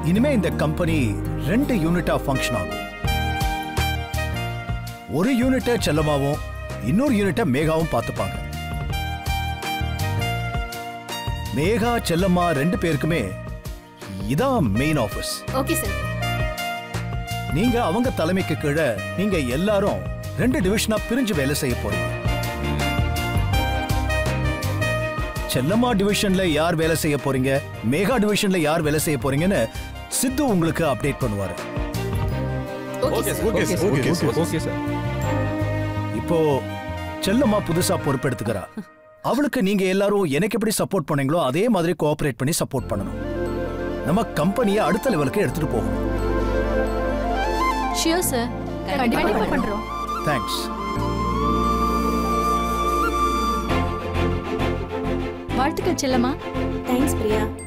இனிமே இந்த கம்பெனி ரெண்டு யூனிட்டா ஃபங்க்ஷன் ஆகும் ஒரு யூனிட்டை செல்லமாவும் இன்னொரு யூனிட்டை மேகாவும் பார்த்துப்பாங்க மேகா செல்லம்மா ரெண்டு பேருக்குமே இதான் மெயின் ஆபீஸ் ஓகே சார் நீங்க அவங்க தலைமைக்கு கீழே நீங்க எல்லாரும் ரெண்டு டிவிஷனா பிரிஞ்சு வேலை செய்ய போறீங்க செல்லம்மா டிவிஷன்ல யார் வேலை செய்ய போறீங்க மேகா டிவிஷன்ல யார் வேலை செய்ய போறீங்கன்னு சித்து உங்களுக்கு அப்டேட் பண்ணுவாரு okay sir okay sir okay sir okay sir இப்போ செல்லம்மா புதுசா பொறுப்பெடுத்துக்கிறா அவளுக்கு நீங்க எல்லாரும் எனக்கு எப்படி சப்போர்ட் பண்ணீங்களோ அதே மாதிரி கோஆபரேட் பண்ணி சப்போர்ட் பண்ணணும் நம்ம கம்பெனியை அடுத்த லெவலுக்கு எடுத்துட்டு போகணும் ஷியோர் சார் கண்டிப்பா பண்றோம் தேங்க்ஸ் வாழ்த்துக்கள் செல்லம்மா தேங்க்ஸ் பிரியா